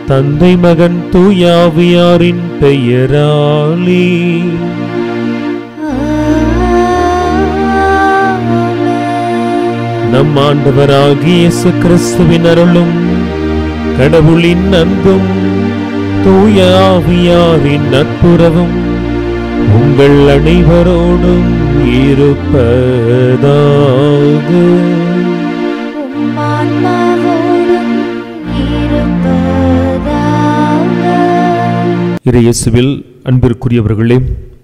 தந்தை மகன் தூயாவியாரின் பெயராலே நம் ஆண்டவராகிய இயேசு கிறிஸ்துவின் அருளும் கடவுளின் அன்பும் தூய ஆவியாரின் நட்புறவும் உங்கள் அனைவரோடும் இருப்பதாக உம்மான்மாவோடும் இருப்பதாக இறையேசுவில் அன்பிற்குரியவர்களே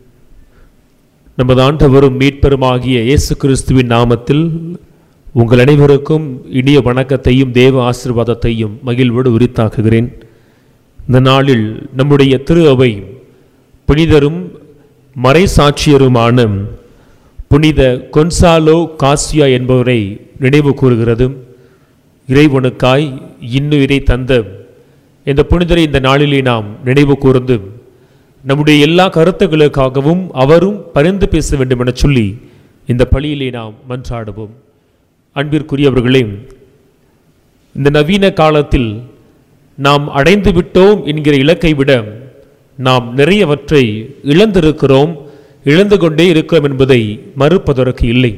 நமது ஆண்டவரும் மீட்பெருமாகிய இயேசு கிறிஸ்துவின் நாமத்தில் உங்கள் அனைவருக்கும் இனிய வணக்கத்தையும் தேவ ஆசீர்வாதத்தையும் மகிழ்வோடு உரித்தாக்குகிறேன் இந்த நாளில் நம்முடைய திரு அவை புனிதரும் மறைசாட்சியருமான புனித கொன்சாலோ காசியா என்பவரை நினைவு கூறுகிறது இறைவனுக்காய் இன்னுயிரை தந்த இந்த புனிதரை இந்த நாளிலே நாம் நினைவு கூர்ந்து நம்முடைய எல்லா கருத்துக்களுக்காகவும் அவரும் பரிந்து பேச வேண்டும் என சொல்லி இந்த பழியிலே நாம் மன்றாடுவோம் அன்பிற்குரியவர்களே இந்த நவீன காலத்தில் நாம் அடைந்து விட்டோம் என்கிற இலக்கை விட நாம் நிறையவற்றை இழந்திருக்கிறோம் இழந்து கொண்டே இருக்கிறோம் என்பதை மறுப்பதற்கு இல்லை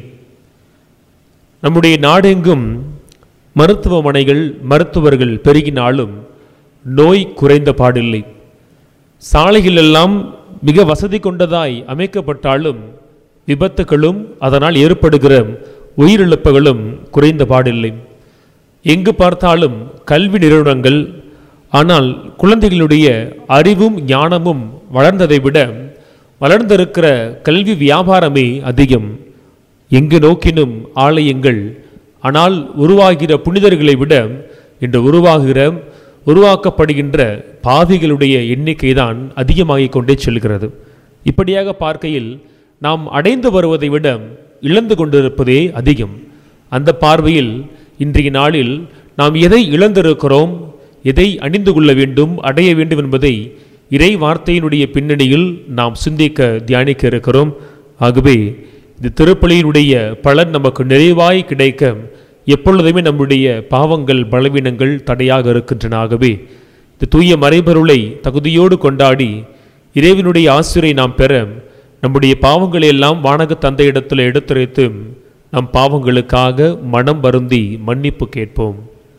நம்முடைய நாடெங்கும் மருத்துவமனைகள் மருத்துவர்கள் பெருகினாலும் நோய் குறைந்த பாடில்லை சாலைகள் எல்லாம் மிக வசதி கொண்டதாய் அமைக்கப்பட்டாலும் விபத்துகளும் அதனால் ஏற்படுகிற உயிரிழப்புகளும் குறைந்த பாடில்லை எங்கு பார்த்தாலும் கல்வி நிறுவனங்கள் ஆனால் குழந்தைகளுடைய அறிவும் ஞானமும் வளர்ந்ததை விட வளர்ந்திருக்கிற கல்வி வியாபாரமே அதிகம் எங்கு நோக்கினும் ஆலயங்கள் ஆனால் உருவாகிற புனிதர்களை விட இன்று உருவாகிற உருவாக்கப்படுகின்ற பாவிகளுடைய எண்ணிக்கை தான் அதிகமாகிக் கொண்டே செல்கிறது இப்படியாக பார்க்கையில் நாம் அடைந்து வருவதை விட இழந்து கொண்டிருப்பதே அதிகம் அந்த பார்வையில் இன்றைய நாளில் நாம் எதை இழந்திருக்கிறோம் எதை அணிந்து கொள்ள வேண்டும் அடைய வேண்டும் என்பதை இறை வார்த்தையினுடைய பின்னணியில் நாம் சிந்திக்க தியானிக்க இருக்கிறோம் ஆகவே இந்த திருப்பலியினுடைய பலன் நமக்கு நிறைவாய் கிடைக்க எப்பொழுதுமே நம்முடைய பாவங்கள் பலவீனங்கள் தடையாக இருக்கின்றன ஆகவே இந்த தூய மறைபொருளை தகுதியோடு கொண்டாடி இறைவனுடைய ஆசிரியை நாம் பெற நம்முடைய பாவங்களை எல்லாம் வானக தந்தையிடத்தில் எடுத்துரைத்து நம் பாவங்களுக்காக மனம் வருந்தி மன்னிப்பு கேட்போம்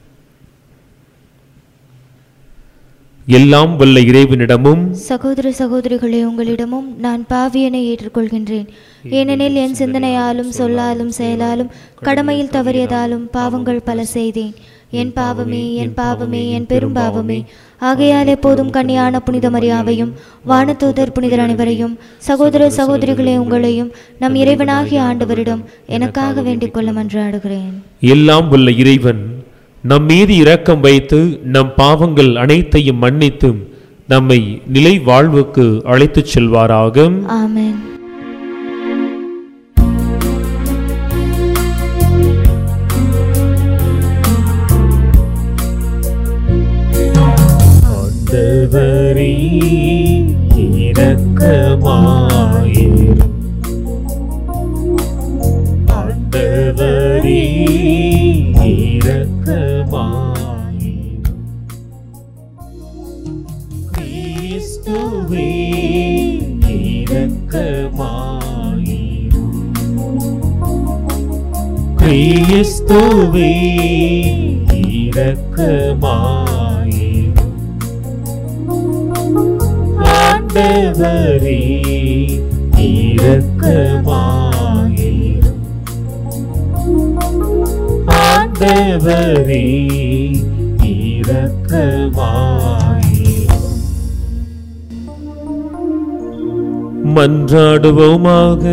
எல்லாம் வல்ல இறைவனிடமும் சகோதர சகோதரிகளே உங்களிடமும் நான் பாவியனை ஏற்றுக்கொள்கின்றேன் ஏனெனில் என் சிந்தனையாலும் சொல்லாலும் செயலாலும் கடமையில் தவறியதாலும் பாவங்கள் பல செய்தேன் என் பாவமே என் பாவமே என் பெரும் பாவமே ஆகையால் எப்போதும் கன்னியான புனித மரியாவையும் வானதூதர் புனிதர் அனைவரையும் சகோதர சகோதரிகளே உங்களையும் நம் இறைவனாகிய ஆண்டவரிடம் எனக்காக வேண்டிக் கொள்ள மன்றாடுகிறேன் எல்லாம் வல்ல இறைவன் நம் மீது இரக்கம் வைத்து நம் பாவங்கள் அனைத்தையும் மன்னித்து நம்மை நிலை வாழ்வுக்கு அழைத்துச் செல்வாராக ஆமென் ஆண்டவரே இரக்கமாயிரும் ஆண்டவரே இரக்கமாயிரும் கிறிஸ்துவே இரக்கமாயிரும் கிறிஸ்துவே இரக்கமாயிரும் ஆண்டவரே இரக்கமாயிரும் ஆண்டவரே இரக்கமாயிரும் மன்றாடுவோமாக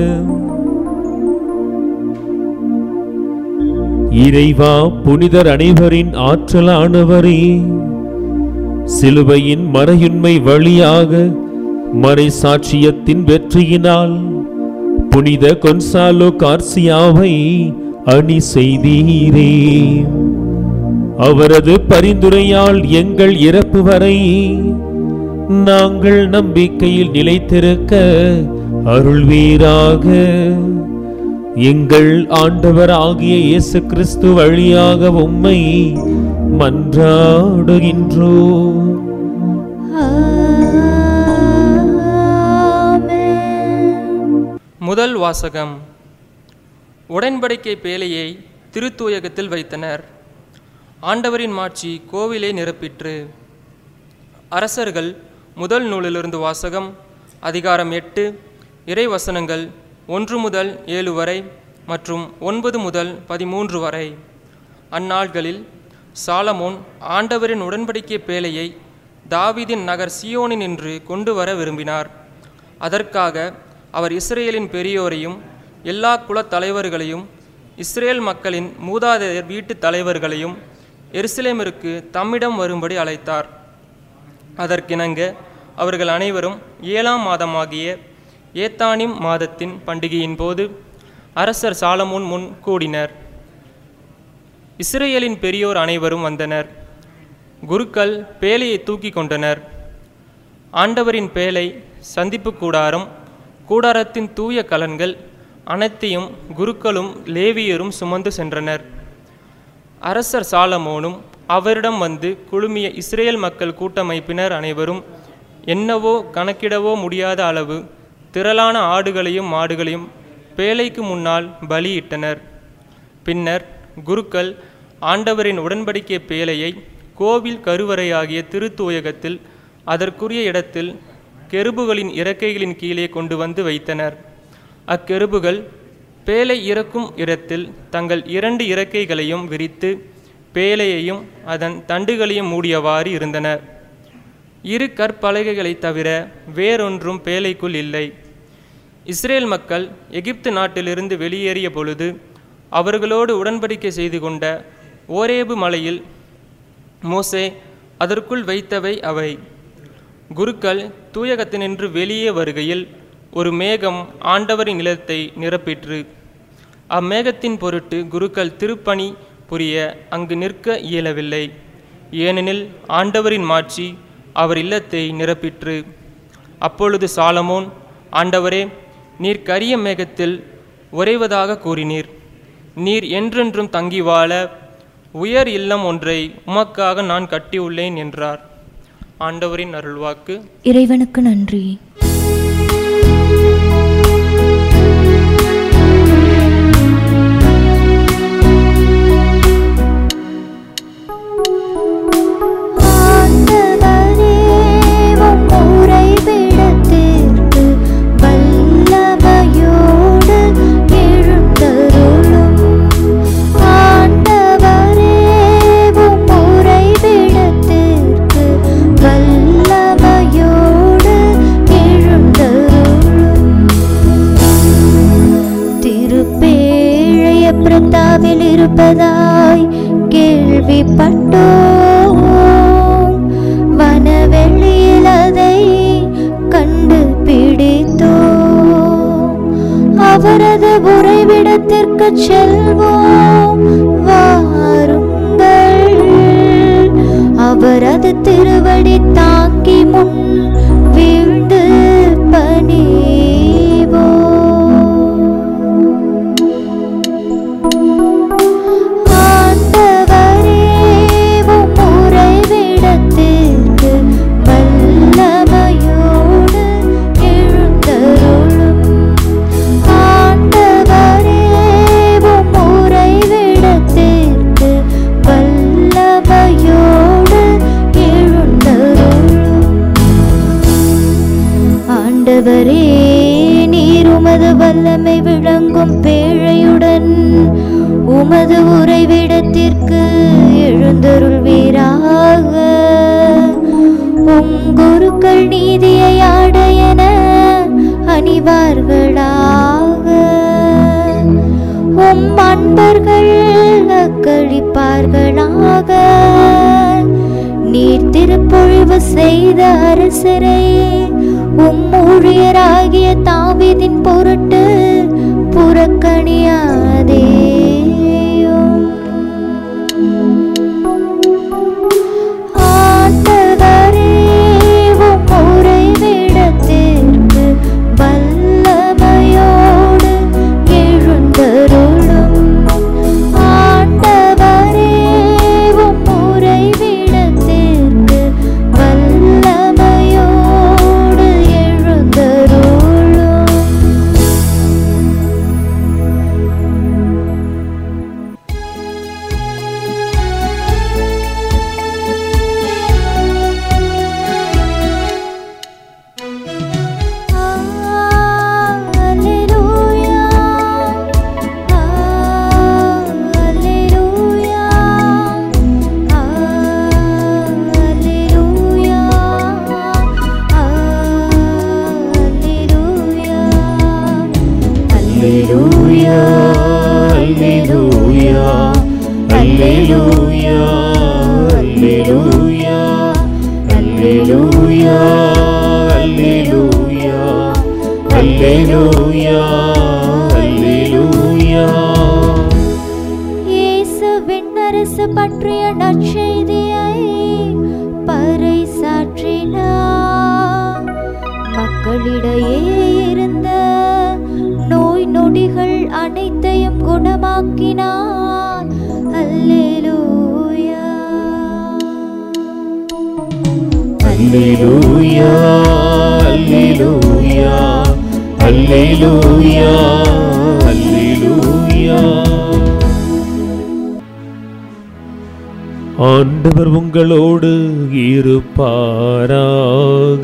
இறைவா புனிதர் அனைவரின் ஆற்றலானவரே சிலுவையின் மறையுண்மை வழியாக மறை சாட்சியத்தின் வெற்றியினால் புனித கொன்சாலோ கார்சியாவை அணி செய்தீரே அவரது பரிந்துரையால் எங்கள் இறப்பு வரை நாங்கள் நம்பிக்கையில் நிலைத்திருக்க அருள்வீராக எங்கள் ஆண்டவர் ஆகிய இயேசு கிறிஸ்து வழியாக உம்மை மன்றாடுகின்றோம் ஆமென் முதல் வாசகம் உடன்படிக்கை பேழையை திருத்தூயகத்தில் வைத்தனர் ஆண்டவரின் மாட்சி கோவிலை நிரப்பிற்று அரசர்கள் முதல் நூலிலிருந்து வாசகம் அதிகாரம் எட்டு இறைவசனங்கள் ஒன்று முதல் ஏழு வரை மற்றும் ஒன்பது முதல் பதிமூன்று வரை அந்நாள்களில் சாலமோன் ஆண்டவரின் உடன்படிக்கை பேழையை தாவீதின் நகர் சியோனினின்று கொண்டு வர விரும்பினார் அதற்காக அவர் இஸ்ரேலின் பெரியோரையும் எல்லா குலத் தலைவர்களையும் இஸ்ரேல் மக்களின் மூதாதையர் வீட்டுத் தலைவர்களையும் எருசலேமிற்கு தம்மிடம் வரும்படி அழைத்தார் அதற்கிணங்க அவர்கள் அனைவரும் ஏழாம் மாதமாகிய ஏத்தானிம் மாதத்தின் பண்டிகையின் போது அரசர் சாலமோன் முன் கூடினர் இஸ்ரேலின் பெரியோர் அனைவரும் வந்தனர் குருக்கள் பேழையை தூக்கி கொண்டனர் ஆண்டவரின் பேழை சந்திப்பு கூடாரம் கூடாரத்தின் தூய கலன்கள் அனைத்தையும் குருக்களும் லேவியரும் சுமந்து சென்றனர் அரசர் சாலமோனும் அவரிடம் வந்து குழுமிய இஸ்ரேல் மக்கள் கூட்டமைப்பினர் அனைவரும் என்னவோ கணக்கிடவோ முடியாத அளவு திரளான ஆடுகளையும் மாடுகளையும் பேழைக்கு முன்னால் பலியிட்டனர் பின்னர் குருக்கள் ஆண்டவரின் உடன்படிக்கை பேழையை கோவில் கருவறையாகிய திருத்தூயகத்தில் அதற்குரிய இடத்தில் கெருபுகளின் இறக்கைகளின் கீழே கொண்டு வந்து வைத்தனர் அக்கெருபுகள் பேழை இறக்கும் இடத்தில் தங்கள் இரண்டு இறக்கைகளையும் விரித்து பேழையையும் அதன் தண்டுகளையும் மூடியவாறு இருந்தன இரு கற்பலகைகளைத் தவிர வேறொன்றும் பேழைக்குள் இல்லை இஸ்ரேல் மக்கள் எகிப்து நாட்டிலிருந்து வெளியேறிய பொழுது அவர்களோடு உடன்படிக்கை செய்து கொண்ட ஓரேபு மலையில் மோசே அதற்குள் வைத்தவை அவை குருக்கள் தூயகத்தினின்று வெளியே வருகையில் ஒரு மேகம் ஆண்டவரின் நிலத்தை நிரப்பிற்று அம்மேகத்தின் பொருட்டு குருக்கள் திருப்பணி புரிய அங்கு நிற்க இயலவில்லை ஏனெனில் ஆண்டவரின் மாட்சி அவர் இல்லத்தை நிரப்பிற்று அப்பொழுது சாலமோன் ஆண்டவரே நீர் கரிய மேகத்தில் உறைவதாக கூறினீர் நீர் என்றென்றும் தங்கி வாழ உயர் இல்லம் ஒன்றை உமக்காக நான் கட்டியுள்ளேன் என்றார் ஆண்டவரின் அருள்வாக்கு இறைவனுக்கு நன்றி ஆண்டவரே உம் உறைவிடத்திற்கு வல்லமையோடு எழுந்தருளும். ஆண்டவரே உம் உறைவிடத்திற்கு வல்லமையோடு எழுந்தருளும். திருப்பேழைய பிரத்தாவில் இருப்பதாய் கேள்விப்பட்டோம் வனவெளியில் அதை கண்டுபிடித்தோம் அவரது உறைவிடத்திற்கு செல்வோம் வாருங்கள் அவரது திருவடி தாங்கி முன் வீழ்ந்து பணிவோம் ஆண்டவரே உம் உறைவிடத்திற்கு வல்லமையோடு எழுந்தருளும். ஆண்டவரே உம் உறைவிடத்திற்கு வல்லமையோடு எழுந்தருளும். ஆண்டவரே நீர் உமது வல்லமை விளங்கும் பேழையுடன் உமது உறைவிடத்திற்கு எழுந்தருள்வீராக உம் குருக்கள் நீதியை ஆடையன அணிவார்களாக உம் அன்பர்கள் அக்களிப்பார்களாக நீர் திருப்பொழிவு செய்த அரசரை உம் ஊழியராகிய தாவீதின் பொருட்டு புறக்கணியாதேயும் ஆண்டவரே உம் உறைவிடத்திற்கு வல்லமையோடு எழுந்தருளும். ஆண்டவரே உம் உறைவிடத்திற்கு வல்லமையோடு அல்லேலூயா அல்லேலூயா அல்லேலூயா அல்லேலூயா இயேசுவின் அரசு பற்றிய நற்செய்தியை பறைசாற்றினார் மக்களிடையே இருந்த நோய் நொடிகள் அனைத்தையும் குணமாக்கினார் அல்லேலூயா அல்லேலூயா அல்லேலூயா அல்லேலூயா அல்லேலூயா ஆண்டவர் உங்களோடு இருப்பாராக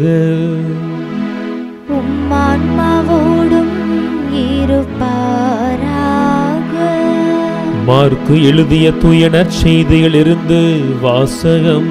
உம்மான்மாவோடும் இருப்பாராக மார்க்கு எழுதிய தூய நற்செய்தியிலிருந்து வாசகம்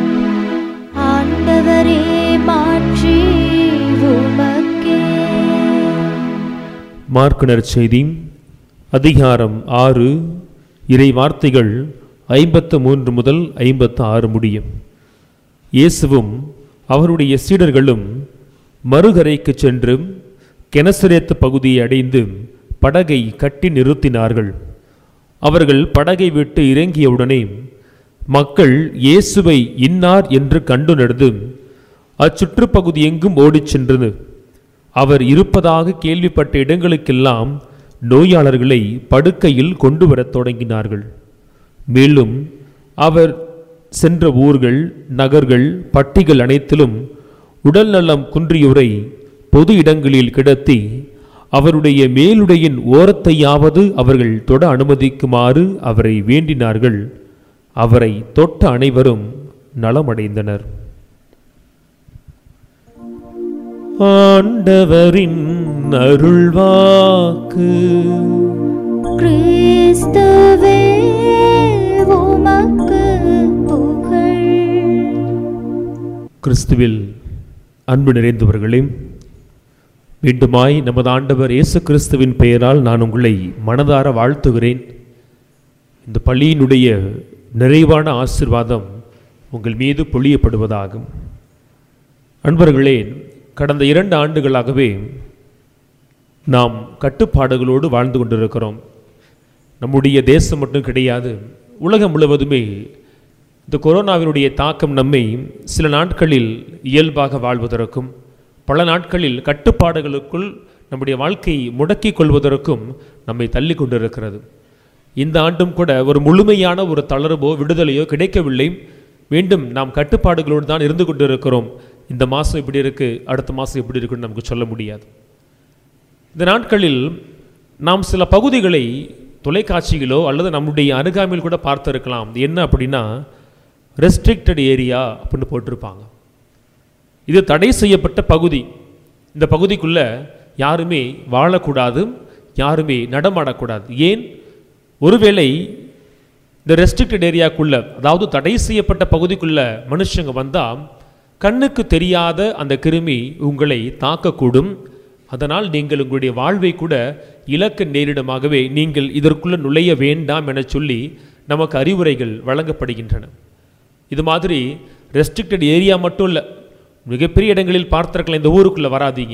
ஆண்டவரே மாற்றி உமக்கே மார்க்கு நற்செய்தி அதிகாரம் ஆறு இறை வார்த்தைகள் ஐம்பத்து மூன்று முதல் ஐம்பத்து ஆறு முடியும் இயேசுவும் அவருடைய சீடர்களும் மறுகரைக்கு சென்று கெனசரேத்து பகுதியை அடைந்து படகை கட்டி நிறுத்தினார்கள் அவர்கள் படகை விட்டு இறங்கியவுடனே மக்கள் இயேசுவை இன்னார் என்று கண்டு நடந்து அச்சுற்றுப்பகுதி எங்கும் ஓடிச் சென்றது அவர் இருப்பதாக கேள்விப்பட்ட இடங்களுக்கெல்லாம் நோயாளர்களை படுக்கையில் கொண்டு வரத் தொடங்கினார்கள் மேலும் அவர் சென்ற ஊர்கள் நகர்கள் பட்டிகள் அனைத்திலும் உடல்நலம் குன்றியோரை பொது இடங்களில் கிடத்தி அவருடைய மேலுடையின் ஓரத்தையாவது அவர்கள் தொட அனுமதிக்குமாறு அவரை வேண்டினார்கள் அவரை தொட்ட அனைவரும் நலமடைந்தனர் ஆண்டவரின் அருள்வாக்கு கிறிஸ்துவே உமக்கு புகழ் கிறிஸ்துவில் அன்பு நிறைந்தவர்களே மீண்டுமாய் நமது ஆண்டவர் இயேசு கிறிஸ்துவின் பெயரால் நான் உங்களை மனதார வாழ்த்துகிறேன் இந்த பள்ளியினுடைய நிறைவான ஆசிர்வாதம் உங்கள் மீது பொழியப்படுவதாகும் அன்பர்களே கடந்த இரண்டு ஆண்டுகளாகவே நாம் கட்டுப்பாடுகளோடு வாழ்ந்து கொண்டிருக்கிறோம் நம்முடைய தேசம் மட்டும் கிடையாது உலகம் முழுவதுமே இந்த கொரோனாவினுடைய தாக்கம் நம்மை சில நாட்களில் இயல்பாக வாழ்வதற்கும் பல நாட்களில் கட்டுப்பாடுகளுக்குள் நம்முடைய வாழ்க்கையை முடக்கிக் கொள்வதற்கும் நம்மை தள்ளி கொண்டிருக்கிறது இந்த ஆண்டும் கூட ஒரு முழுமையான ஒரு தளர்வோ விடுதலையோ கிடைக்கவில்லை மீண்டும் நாம் கட்டுப்பாடுகளோடு தான் இருந்து கொண்டிருக்கிறோம் இந்த மாதம் இப்படி இருக்குது அடுத்த மாதம் இப்படி இருக்குன்னு நமக்கு சொல்ல முடியாது இந்த நாட்களில் நாம் சில பகுதிகளை தொலைக்காட்சிகளோ அல்லது நம்முடைய அருகாமையில் கூட பார்த்திருக்கலாம் என்ன அப்படின்னா ரெஸ்ட்ரிக்டட் ஏரியா அப்படின்னு போட்டிருப்பாங்க இது தடை செய்யப்பட்ட பகுதி இந்த பகுதிக்குள்ள யாருமே வாழக்கூடாது யாருமே நடமாடக்கூடாது ஏன் ஒருவேளை இந்த ரெஸ்ட்ரிக்டட் ஏரியாக்குள்ள அதாவது தடை செய்யப்பட்ட பகுதிக்குள்ள மனுஷங்க வந்தால் கண்ணுக்கு தெரியாத அந்த கிருமி உங்களை தாக்கக்கூடும் அதனால் நீங்கள் உங்களுடைய வாழ்வை கூட இலக்க நேரிடமாகவே நீங்கள் இதற்குள்ள நுழைய வேண்டாம் என சொல்லி நமக்கு அறிவுரைகள் வழங்கப்படுகின்றன இது மாதிரி ரெஸ்ட்ரிக்டட் ஏரியா மட்டும் இல்லை மிகப்பெரிய இடங்களில் பார்த்திருக்கலாம் இந்த ஊருக்குள்ளே வராதீங்க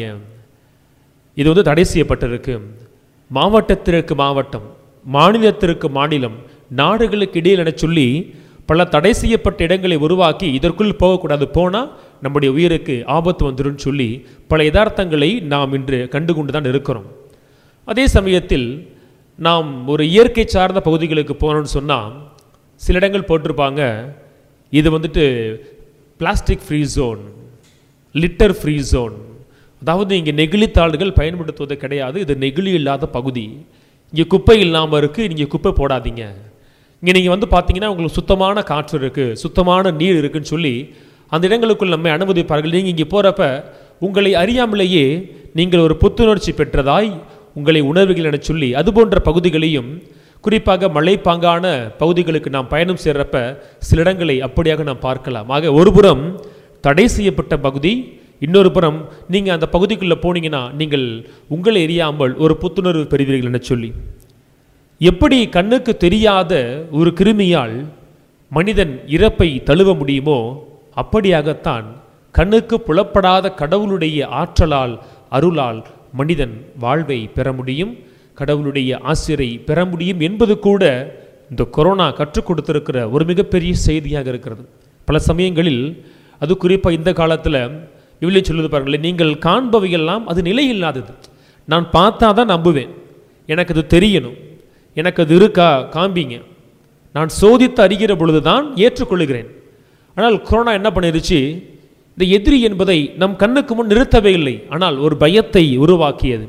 இது வந்து தடை செய்யப்பட்டிருக்கு மாவட்டத்திற்கு மாவட்டம் மாநிலத்திற்கு மாநிலம் நாடுகளுக்கு இடையில் என சொல்லி பல தடை செய்யப்பட்ட இடங்களை உருவாக்கி இதற்குள் போகக்கூடாது போனால் நம்முடைய உயிருக்கு ஆபத்து வந்துடும் சொல்லி பல யதார்த்தங்களை நாம் இன்று கண்டுகொண்டு தான் இருக்கிறோம் அதே சமயத்தில் நாம் ஒரு இயற்கை சார்ந்த பகுதிகளுக்கு போனோம்னு சொன்னால் சில இடங்கள் போட்டிருப்பாங்க இது வந்துட்டு plastic free zone litter free zone அதாவது இங்கே நெகிழித்தாள்கள் பயன்படுத்துவது கிடையாது இது நெகிழி இல்லாத பகுதி இங்கே குப்பை இல்லாமல் இருக்குது நீங்கள் குப்பை போடாதீங்க இங்கே நீங்கள் வந்து பார்த்தீங்கன்னா உங்களுக்கு சுத்தமான காற்று இருக்குது சுத்தமான நீர் இருக்குன்னு சொல்லி அந்த இடங்களுக்குள் நம்மை அனுமதிப்பார்கள் நீங்கள் இங்கே போகிறப்ப உங்களை அறியாமலேயே நீங்கள் ஒரு புத்துணர்ச்சி பெற்றதாய் உங்களை உணர்வுகள் என சொல்லி அது போன்ற பகுதிகளையும் குறிப்பாக மலைப்பாங்கான பகுதிகளுக்கு நாம் பயணம் செய்கிறப்ப சில இடங்களை அப்படியாக நாம் பார்க்கலாம் ஆக ஒருபுறம் தடை செய்யப்பட்ட பகுதி இன்னொரு புறம் நீங்கள் அந்த பகுதிக்குள்ளே போனீங்கன்னா நீங்கள் உங்களை எரியாமல் ஒரு புத்துணர்வு பெறுவீர்கள் என சொல்லி எப்படி கண்ணுக்கு தெரியாத ஒரு கிருமியால் மனிதன் இறப்பை தழுவ முடியுமோ அப்படியாகத்தான் கண்ணுக்கு புலப்படாத கடவுளுடைய ஆற்றலால் அருளால் மனிதன் வாழ்வை பெற முடியும் கடவுளுடைய ஆசிரை பெற முடியும் என்பது கூட இந்த கொரோனா கற்றுக் கொடுத்திருக்கிற ஒரு மிகப்பெரிய செய்தியாக இருக்கிறது பல சமயங்களில் அது குறிப்பாக இந்த காலத்தில் இவளே சொல்லுது பாருங்களேன் நீங்கள் காண்பவையெல்லாம் அது நிலையில்லாதது நான் பார்த்தா தான் நம்புவேன் எனக்கு அது தெரியணும் எனக்கு அது இருக்கா காண்பிங்க நான் சோதித்து அறிகிற பொழுதுதான் ஏற்றுக்கொள்கிறேன் ஆனால் கொரோனா என்ன பண்ணிருச்சு இந்த எதிரி என்பதை நம் கண்ணுக்கு முன் நிறுத்தவே இல்லை ஆனால் ஒரு பயத்தை உருவாக்கியது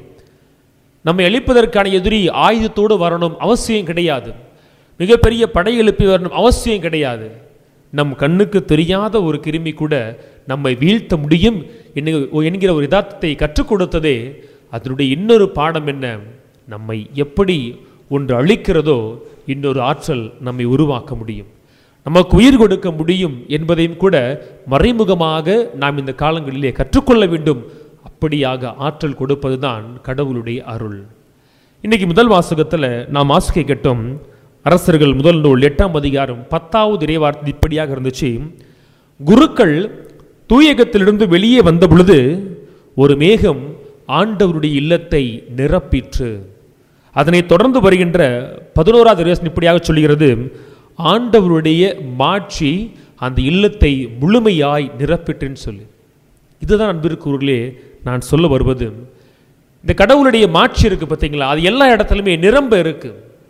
நம்மை அழிப்பதற்கான எதிரி ஆயுதத்தோடு வரணும் அவசியம் கிடையாது மிகப்பெரிய படை எழுப்பி வரணும் அவசியம் கிடையாது நம் கண்ணுக்கு தெரியாத ஒரு கிருமி கூட நம்மை வீழ்த்த முடியும் என்கிற- என்கிற ஒரு யதார்த்தத்தை கற்றுக் கொடுத்ததே அதனுடைய இன்னொரு பாடம் என்ன நம்மை எப்படி ஒன்று அழிக்கிறதோ இன்னொரு ஆற்றல் நம்மை உருவாக்க முடியும் நமக்கு உயிர் கொடுக்க முடியும் என்பதையும் கூட மறைமுகமாக நாம் இந்த காலங்களிலே கற்றுக்கொள்ள வேண்டும் அப்படியாக ஆற்றல் கொடுப்பதுதான் கடவுளுடைய அருள் இன்னைக்கு முதல் வாசகத்தில் நாம் ஆசிக்கை கேட்டோம் அரசர்கள் முதல் நூல் எட்டாம் அதிகாரம் பத்தாவது இறைவார்த்தை இப்படியாக இருந்துச்சு குருக்கள் தூயகத்திலிருந்து வெளியே வந்த பொழுது ஒரு மேகம் ஆண்டவருடைய இல்லத்தை நிரப்பிற்று அதனை தொடர்ந்து வருகின்ற பதினோராவது இறைவசனம் இப்படியாக சொல்கிறது ஆண்டவருடைய மாட்சி அந்த இல்லத்தை முழுமையாய் நிரப்பிட்டுன்னு சொல்லி இதுதான் அன்பிற்குரியர்களே நான் சொல்ல வருவது இந்த கடவுளுடைய மாட்சி இருக்கு பார்த்தீங்களா அது எல்லா இடத்துலையுமே நிரம்ப இருக்கு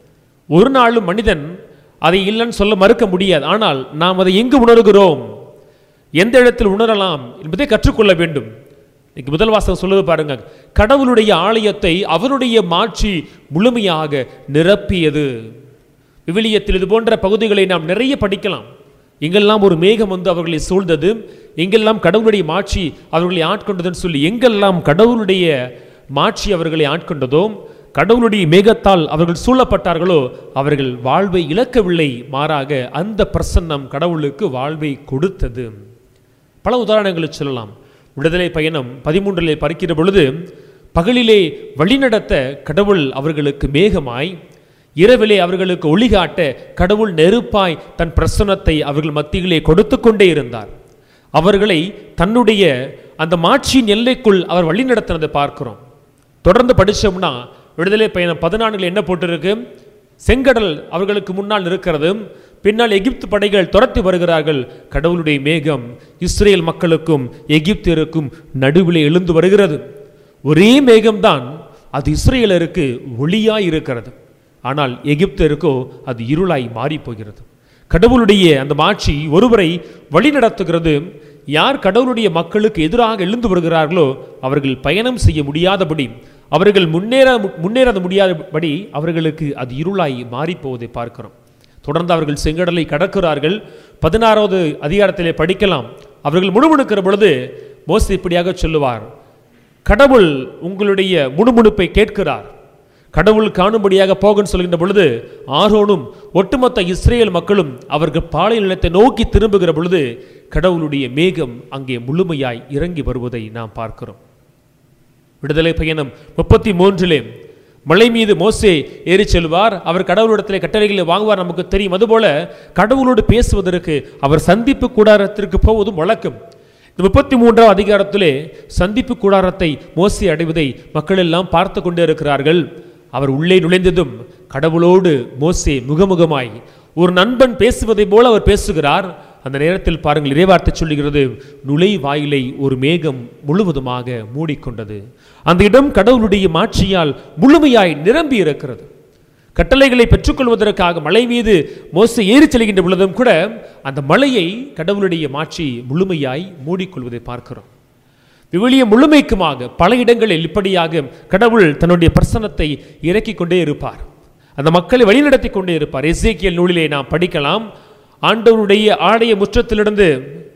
ஒரு நாளும் மனிதன் அதை இல்லைன்னு சொல்ல மறுக்க முடியாது ஆனால் நாம் அதை எங்கு உணர்கிறோம் எந்த இடத்தில் உணரலாம் என்பதை கற்றுக்கொள்ள வேண்டும் இன்னைக்கு முதல் வாசகம் சொல்லுது பாருங்க கடவுளுடைய ஆலயத்தை அவருடைய மாட்சி முழுமையாக நிரப்பியது விவிலியத்தில் இது போன்ற பகுதிகளை நாம் நிறைய படிக்கலாம் எங்கெல்லாம் ஒரு மேகம் வந்து அவர்களை சூழ்ந்தது எங்கெல்லாம் கடவுளுடைய மாட்சி அவர்களை ஆட்கொண்டதுன்னு சொல்லி எங்கெல்லாம் கடவுளுடைய மாட்சி அவர்களை ஆட்கொண்டதோ கடவுளுடைய மேகத்தால் அவர்கள் சூழப்பட்டார்களோ அவர்கள் வாழ்வை இழக்கவில்லை மாறாக அந்த பிரசன்னம் கடவுளுக்கு வாழ்வை கொடுத்தது பல உதாரணங்களை சொல்லலாம் விடுதலை பயணம் பதிமூன்றிலே பறிக்கிற பொழுது பகலிலே வழிநடத்த கடவுள் அவர்களுக்கு மேகமாய் இரவிலே அவர்களுக்கு ஒளிகாட்ட கடவுள் நெருப்பாய் தன் பிரசன்னத்தை அவர்கள் மத்தியிலே கொடுத்து கொண்டே இருந்தார் அவர்களை தன்னுடைய அந்த மாட்சியின் எல்லைக்குள் அவர் வழிநடத்தினதை பார்க்கிறோம் தொடர்ந்து படிச்சோம்னா விடுதலை பயணம் பதினான்கில் என்ன போட்டிருக்கு செங்கடல் அவர்களுக்கு முன்னால் இருக்கிறது பின்னால் எகிப்து படைகள் துரத்தி வருகிறார்கள் கடவுளுடைய மேகம் இஸ்ரேல் மக்களுக்கும் எகிப்தியருக்கும் நடுவிலே எழுந்து வருகிறது ஒரே மேகம்தான் அது இஸ்ரேலருக்கு ஒளியாய் இருக்கிறது ஆனால் எகிப்தியருக்கோ அது இருளாய் மாறி போகிறது கடவுளுடைய அந்த மாட்சி ஒருவரை வழிநடத்துகிறது யார் கடவுளுடைய மக்களுக்கு எதிராக எழுந்து வருகிறார்களோ அவர்கள் பயணம் செய்ய முடியாதபடி அவர்கள் முன்னேற முன்னேற முடியாதபடி அவர்களுக்கு அது இருளாய் மாறிப் போவதை பார்க்கிறோம் தொடர்ந்து அவர்கள் செங்கடலை கடக்கிறார்கள் பதினாறாவது அதிகாரத்திலே படிக்கலாம் அவர்கள் முணுமுணுக்கிற பொழுது மோசே இப்படியாக சொல்லுவார் கடவுள் உங்களுடைய முணுமுணுப்பை கேட்கிறார் கடவுள் காணும்படியாக போகன்னு சொல்கின்ற பொழுது ஆரோனும் ஒட்டுமொத்த இஸ்ரேல் மக்களும் அவர்கள் பாலை நிலத்தை நோக்கி திரும்புகிற பொழுது கடவுளுடைய மேகம் அங்கே முழுமையாய் இறங்கி வருவதை நாம் பார்க்கிறோம் விடுதலை பயணம் முப்பத்தி மூன்றிலே மலை மீது மோசே ஏறி செல்வார் அவர் கடவுளிடத்திலே கட்டளைகளை வாங்குவார் நமக்கு தெரியும் அதுபோல கடவுளோடு பேசுவதற்கு அவர் சந்திப்பு கூடாரத்திற்கு போவதும் வழக்கம் இந்த முப்பத்தி மூன்றாம் அதிகாரத்திலே சந்திப்பு கூடாரத்தை மோசே அடைவதை மக்கள் எல்லாம் பார்த்து கொண்டே இருக்கிறார்கள் அவர் உள்ளே நுழைந்ததும் கடவுளோடு மோசே முகமுகமாய் ஒரு நண்பன் பேசுவதைப் போல அவர் பேசுகிறார் அந்த நேரத்தில் பாருங்கள் இறைவார்த்தை சொல்லுகிறது நுழை வாயிலை ஒரு மேகம் முழுவதுமாக மூடிக்கொண்டது அந்த இடம் கடவுளுடைய மாட்சியால் முழுமையாய் நிரம்பி இருக்கிறது கட்டளைகளை பெற்றுக்கொள்வதற்காக மலை மீது மோச ஏறி செல்கின்ற பொழுதும் கூட அந்த மலையை கடவுளுடைய மாட்சி முழுமையாய் மூடிக்கொள்வதை பார்க்கிறோம் விவிலிய முழுமைக்குமாக பல இடங்களில் இப்படியாக கடவுள் தன்னுடைய பிரசன்னத்தை இறக்கிக் கொண்டே இருப்பார் அந்த மக்களை வழிநடத்தி கொண்டே இருப்பார் எசேக்கியல் நூலிலே நாம் படிக்கலாம் ஆண்டவருடைய ஆலய முற்றத்திலிருந்து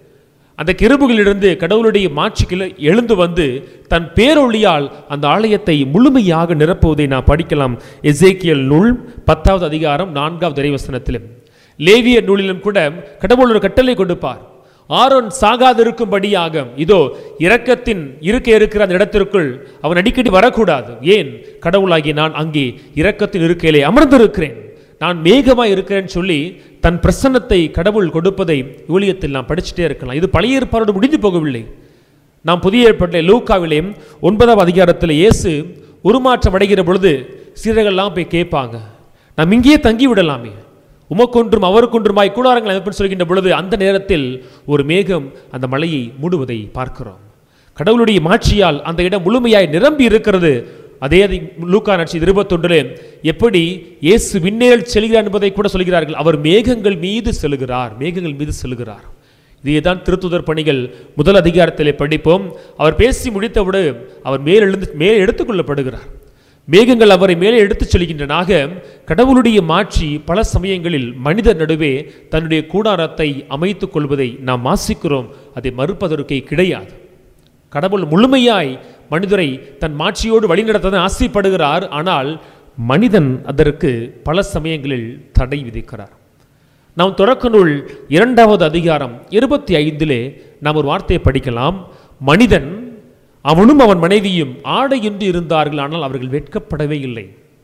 அந்த கிருபுகளிலிருந்து கடவுளுடைய மாட்சிக்கு எழுந்து வந்து தன் பேரொழியால் அந்த ஆலயத்தை முழுமையாக நிரப்புவதை நாம் படிக்கலாம் எசேக்கியல் நூல் பத்தாவது அதிகாரம் நான்காவது இறைவசனத்திலும் லேவிய நூலிலும் கூட கடவுள் ஒரு கட்டளை கொடுப்பார் ஆரோன் சாகாதிருக்கும்படியாக இதோ இரக்கத்தின் இருக்க இருக்கிற அந்த இடத்திற்குள் அவன் அடிக்கடி வரக்கூடாது ஏன் கடவுளாகி நான் அங்கே இரக்கத்தின் இருக்கையிலே அமர்ந்திருக்கிறேன் நான் மேகமாய் இருக்கிறேன்னு சொல்லி தன் பிரசன்னத்தை கடவுள் கொடுப்பதை ஊழியத்தில் நாம் படிச்சுட்டே இருக்கலாம் இது பழைய ஏற்பாடு முடிந்து போகவில்லை நாம் புதிய ஏற்பாட்டில் லூக்காவிலே ஒன்பதாம் அதிகாரத்தில் இயேசு உருமாற்றம் அடைகிற பொழுது சீரர்கள்லாம் போய் கேட்பாங்க நாம் இங்கேயே தங்கி விடலாமே உமக்கொன்றும் அவருக்கொன்றுமாய் கூடாரங்கள் அமைப்புன்னு சொல்கின்ற பொழுது அந்த நேரத்தில் ஒரு மேகம் அந்த மலையை மூடுவதை பார்க்கிறோம் கடவுளுடைய மாட்சியால் அந்த இடம் முழுமையாய் நிரம்பி இருக்கிறது அதே அதை லூக்கா நட்சி இருபத்தொன்றிலே எப்படி இயேசு விண்ணேல் செல்கிறார் என்பதை கூட சொல்கிறார்கள் அவர் மேகங்கள் மீது செல்கிறார் மேகங்கள் மீது செல்கிறார் இதுதான் திருத்துதர் பணிகள் முதல் அதிகாரத்திலே படிப்போம் அவர் பேசி முடித்தவுடன் அவர் மேல் எழுந்து மேல் எடுத்துக்கொள்ளப்படுகிறார் மேகங்கள் அவரை மேலே எடுத்துச் செல்கின்றனாக கடவுளுடைய மாட்சி பல சமயங்களில் மனிதர் நடுவே தன்னுடைய கூடாரத்தை அமைத்துக் கொள்வதை நாம் வாசிக்கிறோம் அதை மறுப்பதற்கே கிடையாது கடவுள் முழுமையாய் மனிதரை தன் மாட்சியோடு வழிநடத்த ஆசைப்படுகிறார் ஆனால் மனிதன் அதற்கு பல சமயங்களில் தடை விதிக்கிறார் நாம் தொடக்க நூல் இரண்டாவது அதிகாரம் இருபத்தி ஐந்திலே நாம் ஒரு வார்த்தையை படிக்கலாம் மனிதன் அவனும் அவன் மனைவியும் ஆடையின்றி இருந்தார்கள் ஆனால் அவர்கள் வெட்கப்படவே இல்லை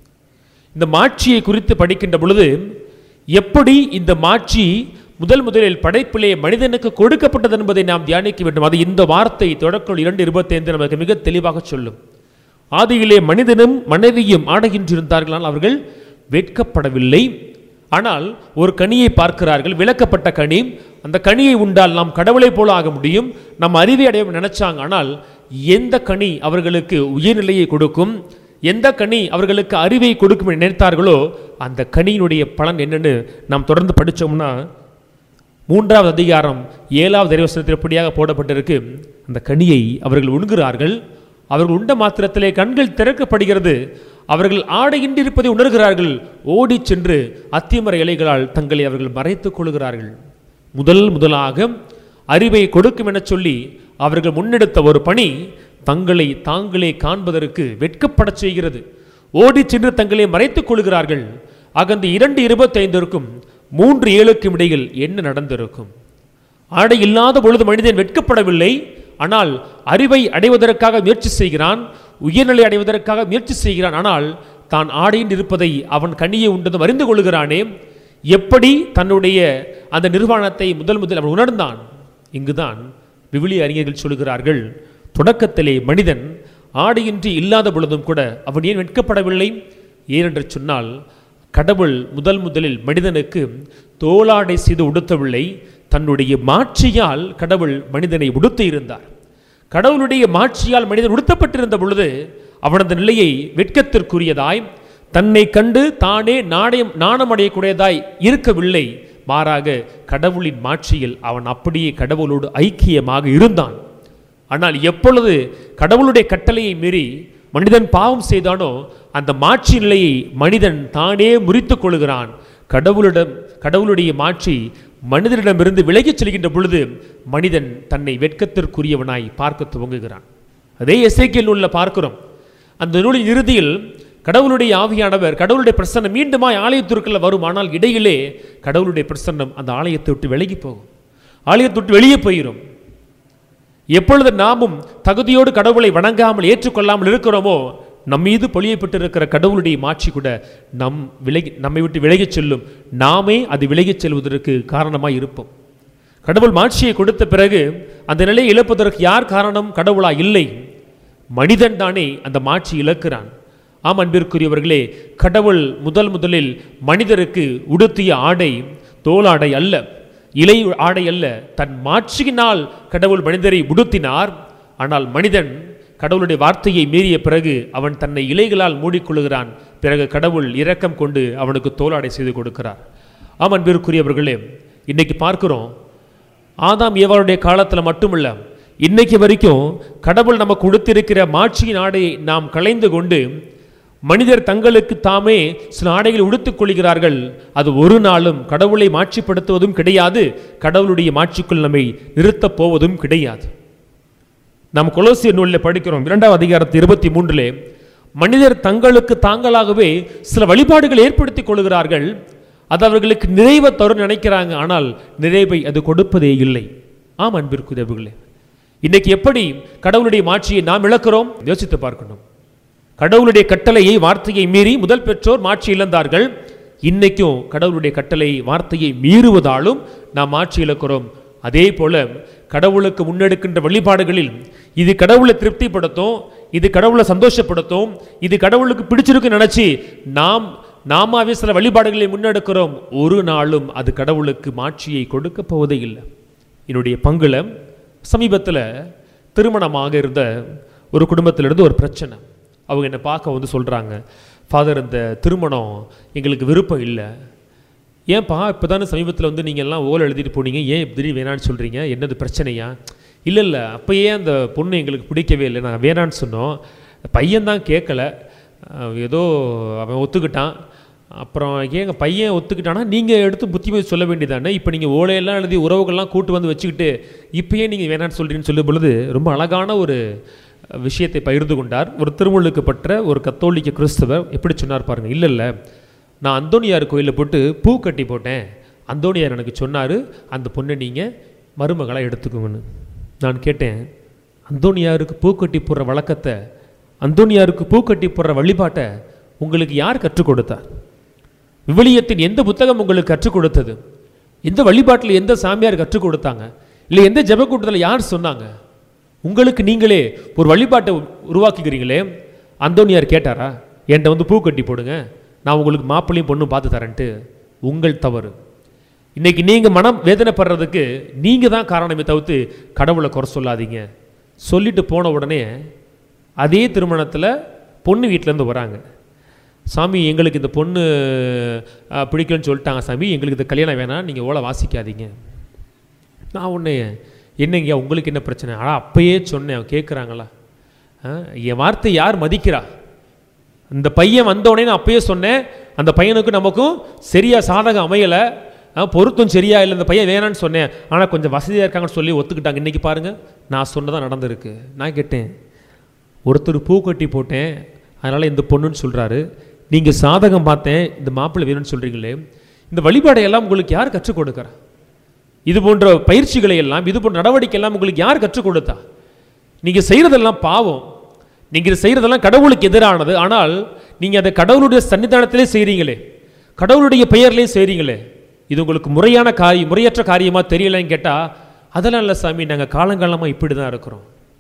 இந்த மாட்சியை குறித்து படிக்கின்ற பொழுது எப்படி இந்த மாட்சி முதல் முதலில் படைப்பிலே மனிதனுக்கு கொடுக்கப்பட்டது என்பதை நாம் தியானிக்க வேண்டும் அது இந்த வார்த்தை தொடக்கம் இரண்டு இருபத்தைந்து நமக்கு மிக தெளிவாக சொல்லும் ஆதியிலே மனிதனும் மனைவியும் ஆடையின்றி இருந்தார்கள் ஆனால் அவர்கள் வெட்கப்படவில்லை ஆனால் ஒரு கனியை பார்க்கிறார்கள் விளக்கப்பட்ட கனி அந்த கனியை உண்டால் நாம் கடவுளைப் போல ஆக முடியும் நம் அறிவை அடைய நினைச்சாங்க ஆனால் எந்த கனி அவர்களுக்கு உயர்நிலையை கொடுக்கும் எந்த கனி அவர்களுக்கு அறிவை கொடுக்கும் என்று நினைத்தார்களோ அந்த கனியினுடைய பலன் என்னன்னு நாம் தொடர்ந்து படித்தோம்னா மூன்றாவது அதிகாரம் ஏழாவது அறிவசனத்தில் எப்படியாக போடப்பட்டிருக்கு அந்த கனியை அவர்கள் உண்கிறார்கள் அவர்கள் உண்ட மாத்திரத்திலே கண்கள் திறக்கப்படுகிறது அவர்கள் ஆடையின்றி இருப்பதை உணர்கிறார்கள் ஓடிச் சென்று அத்திமர இலைகளால் தங்களை அவர்கள் மறைத்துக் கொள்கிறார்கள் முதல் முதலாக அறிவை கொடுக்கும் என சொல்லி அவர்கள் முன்னெடுத்த ஒரு பணி தங்களை தாங்களே காண்பதற்கு வெட்கப்படச் செய்கிறது ஓடிச் சென்று தங்களை மறைத்துக் கொள்கிறார்கள் ஆக அந்த இரண்டு இருபத்தைந்திற்கும் மூன்று ஏழுக்கும் இடையில் என்ன நடந்திருக்கும் ஆடை இல்லாத பொழுது மனிதன் வெட்கப்படவில்லை ஆனால் அறிவை அடைவதற்காக முயற்சி செய்கிறான் உயர்நிலை அடைவதற்காக முயற்சி செய்கிறான் ஆனால் தான் ஆடையில் இருப்பதை அவன் கனியை உண்டதும் அறிந்து கொள்கிறானே எப்படி தன்னுடைய அந்த நிர்வாணத்தை முதல் முதல் அவன் உணர்ந்தான் இங்குதான் விவிலிய அறிஞர்கள் சொல்கிறார்கள் தொடக்கத்திலே மனிதன் ஆடையின்றி இல்லாத பொழுதும் கூட அவன் ஏன் வெட்கப்படவில்லை ஏனென்று சொன்னால் கடவுள் முதல் முதலில் மனிதனுக்கு தோளாடை செய்து உடுத்தவில்லை தன்னுடைய மாட்சியால் கடவுள் மனிதனை உடுத்தி இருந்தார் கடவுளுடைய மாட்சியால் மனிதன் உடுத்தப்பட்டிருந்த பொழுது அவனது நிலையை வெட்கத்திற்குரியதாய் தன்னை கண்டு தானே நாணயம் நாணமடையக்கூடியதாய் இருக்கவில்லை மாறாக கடவுளின் மாட்சியில் அவன் அப்படியே கடவுளோடு ஐக்கியமாக இருந்தான் ஆனால் எப்பொழுது கடவுளுடைய கட்டளையை மீறி மனிதன் பாவம் செய்தானோ அந்த மாட்சி நிலையை மனிதன் தானே முறித்துக் கொள்கிறான் கடவுளிடம் கடவுளுடைய மாட்சி மனிதனிடமிருந்து விலகிச் செல்கின்ற பொழுது மனிதன் தன்னை வெட்கத்திற்குரியவனாய் பார்க்க துவங்குகிறான் அதே எசேக்கியல் நூலில் பார்க்கிறோம் அந்த நூலின் இறுதியில் கடவுளுடைய ஆவியானவர் கடவுளுடைய பிரசன்னம் மீண்டுமாய் ஆலயத்திற்குள்ள வரும் ஆனால் இடையிலே கடவுளுடைய பிரசன்னம் அந்த ஆலயத்தை விட்டு விலகி போகும் ஆலயத்தை விட்டு வெளியே போயிடும் எப்பொழுது நாமும் தகுதியோடு கடவுளை வணங்காமல் ஏற்றுக்கொள்ளாமல் இருக்கிறோமோ நம் மீது பொழியப்பட்டிருக்கிற கடவுளுடைய மாட்சி கூட நம் விலகி நம்மை விட்டு விலகிச் செல்லும் நாமே அது விலகிச் செல்வதற்கு காரணமாய் இருப்போம் கடவுள் மாட்சியை கொடுத்த பிறகு அந்த நிலையை இழப்பதற்கு யார் காரணம் கடவுளா இல்லை மனிதன் தானே அந்த மாட்சி இழக்கிறான் ஆம் அன்பிற்குரியவர்களே கடவுள் முதல் முதலில் மனிதருக்கு உடுத்திய ஆடை தோலாடை அல்ல இலை ஆடை அல்ல தன் மாட்சியினால் கடவுள் மனிதரை உடுத்தினார் ஆனால் மனிதன் கடவுளுடைய வார்த்தையை மீறிய பிறகு அவன் தன்னை இலைகளால் மூடிக்கொள்கிறான் பிறகு கடவுள் இரக்கம் கொண்டு அவனுக்கு தோலாடை செய்து கொடுக்கிறார் ஆம் அன்பிற்குரியவர்களே இன்னைக்கு பார்க்கிறோம் ஆதாம் ஏவாளுடைய காலத்தில் மட்டுமல்ல இன்னைக்கு வரைக்கும் கடவுள் நமக்கு கொடுத்திருக்கிற மாட்சியின் ஆடையை நாம் களைந்து கொண்டு மனிதர் தங்களுக்கு தாமே சில ஆடைகளை உடுத்துக் கொள்கிறார்கள் அது ஒரு நாளும் கடவுளை மாட்சிப்படுத்துவதும் கிடையாது கடவுளுடைய மாட்சிக்குள் நம்மை நிறுத்தப் போவதும் கிடையாது நாம் கொலோசிய நூலில் படிக்கிறோம் இரண்டாவது அதிகாரத்து இருபத்தி மூன்றிலே மனிதர் தங்களுக்கு தாங்களாகவே சில வழிபாடுகள் ஏற்படுத்திக் கொள்கிறார்கள் அது அவர்களுக்கு நிறைவை தரும் நினைக்கிறாங்க ஆனால் நிறைவை அது கொடுப்பதே இல்லை ஆம் அன்பிற்குதவுகளே இன்னைக்கு எப்படி கடவுளுடைய மாட்சியை நாம் இழக்கிறோம் யோசித்து பார்க்கணும் கடவுளுடைய கட்டளையை வார்த்தையை மீறி முதல் பெற்றோர் மாட்சி இழந்தார்கள் இன்னைக்கும் கடவுளுடைய கட்டளை வார்த்தையை மீறுவதாலும் நாம் ஆட்சி இழக்கிறோம் அதே போல கடவுளுக்கு முன்னெடுக்கின்ற வழிபாடுகளில் இது கடவுளை திருப்திப்படுத்தும் இது கடவுளை சந்தோஷப்படுத்தும் இது கடவுளுக்கு பிடிச்சிருக்குன்னு நினைச்சு நாம் நாமாவே சில வழிபாடுகளை முன்னெடுக்கிறோம் ஒரு நாளும் அது கடவுளுக்கு மாட்சியை கொடுக்க போவதே இல்லை என்னுடைய பங்குல சமீபத்தில் திருமணமாக இருந்த ஒரு குடும்பத்திலிருந்து ஒரு பிரச்சனை அவங்க என்னை பார்க்க வந்து சொல்கிறாங்க ஃபாதர் இந்த திருமணம் எங்களுக்கு விருப்பம் இல்லை ஏன்பா இப்போ தானே சமீபத்தில் வந்து நீங்கள் எல்லாம் ஓலை எழுதிட்டு போனீங்க ஏன் இப்படி வேணான்னு சொல்கிறீங்க என்னது பிரச்சனையா இல்லை இல்லை அப்போயே அந்த பொண்ணு எங்களுக்கு பிடிக்கவே இல்லை நாங்கள் வேணான்னு சொன்னோம் பையன் தான் கேட்கல அஹ் ஏதோ அவன் ஒத்துக்கிட்டான் அப்புறம் ஏங்க பையன் ஒத்துக்கிட்டானா நீங்கள் எடுத்து புத்திமதி சொல்ல வேண்டியதானே இப்போ நீங்கள் ஓலையெல்லாம் எழுதி உறவுகள்லாம் கூட்டு வந்து வச்சுக்கிட்டு இப்பயே நீங்கள் வேணான்னு சொல்கிறீங்கன்னு சொல்லும் பொழுது ரொம்ப அழகான ஒரு விஷயத்தை பகிர்ந்து கொண்டார் ஒரு திருமுழுக்கு பற்ற ஒரு கத்தோலிக்க கிறிஸ்தவர் எப்படி சொன்னார் பாருங்க இல்லை இல்லை நான் அந்தோனியார் கோயிலில் போட்டு பூ கட்டி போட்டேன் அந்தோனியார் எனக்கு சொன்னார் அந்த பொண்ணை நீங்கள் மருமகளாக எடுத்துக்கோங்கன்னு நான் கேட்டேன் அந்தோனியாருக்கு பூ கட்டி போடுற வழக்கத்தை அந்தோனியாருக்கு பூ கட்டி போடுற வழிபாட்டை உங்களுக்கு யார் கற்றுக் கொடுத்தார் விவிலியத்தின் எந்த புத்தகம் உங்களுக்கு கற்றுக் கொடுத்தது எந்த வழிபாட்டில் எந்த சாமியார் கற்றுக் கொடுத்தாங்க இல்லை எந்த ஜெபக்கூட்டத்தில் யார் சொன்னாங்க உங்களுக்கு நீங்களே ஒரு வழிபாட்டை உ- உருவாக்கிக்கிறீங்களே அந்தோனியார் கேட்டாரா என்கிட்ட வந்து பூ கட்டி போடுங்க நான் உங்களுக்கு மாப்பிள்ளையும் பொண்ணும் பார்த்து தரேன்ட்டு உங்கள் தவறு இன்னைக்கு நீங்கள் மனம் வேதனைப்படுறதுக்கு நீங்கள் தான் காரணமே தவிர்த்து கடவுளை குறை சொல்லாதீங்க சொல்லிட்டு போன உடனே அதே திருமணத்தில் பொண்ணு வீட்டிலேருந்து வராங்க சாமி எங்களுக்கு இந்த பொண்ணு அஹ், பிடிக்கலன்னு சொல்லிட்டாங்க சாமி எங்களுக்கு இந்த கல்யாணம் வேணாம் நீங்கள் ஓலை வாசிக்காதீங்க நான் உன்னை என்னங்கய்யா உங்களுக்கு என்ன பிரச்சனை ஆனால் அப்பயே சொன்னேன் அவன் கேட்குறாங்களா என் வார்த்தை யார் மதிக்கிறா இந்த பையன் வந்தோடனே நான் அப்பயே சொன்னேன் அந்த பையனுக்கும் நமக்கும் சரியா சாதகம் அமையலை பொருத்தம் சரியா இல்லை இந்த பையன் வேணான்னு சொன்னேன் ஆனால் கொஞ்சம் வசதியாக இருக்காங்கன்னு சொல்லி ஒத்துக்கிட்டாங்க இன்னைக்கு பாருங்க நான் சொன்னதான் நடந்திருக்கு நான் கேட்டேன் ஒருத்தர் பூ கட்டி போட்டேன் அதனால் இந்த பொண்ணுன்னு சொல்கிறாரு நீங்கள் சாதகம் பார்த்தேன் இந்த மாப்பிள்ளை வேணும்னு சொல்கிறீங்களே இந்த வழிபாடை எல்லாம் உங்களுக்கு யார் கற்றுக் கொடுக்குறா இது போன்ற பயிற்சிகளை எல்லாம் இது போன்ற நடவடிக்கை எல்லாம் உங்களுக்கு யார் கற்றுக் கொடுத்தா நீங்கள் செய்கிறதெல்லாம் பாவம் நீங்கள் செய்கிறதெல்லாம் கடவுளுக்கு எதிரானது ஆனால் நீங்கள் அதை கடவுளுடைய சன்னிதானத்திலே செய்கிறீங்களே கடவுளுடைய பெயர்லேயே செய்கிறீங்களே இது உங்களுக்கு முறையான காரியம் முறையற்ற காரியமாக தெரியலைன்னு கேட்டால் அதெல்லாம் இல்லை சாமி நாங்கள் காலங்காலமாக இப்படி தான் இருக்கிறோம்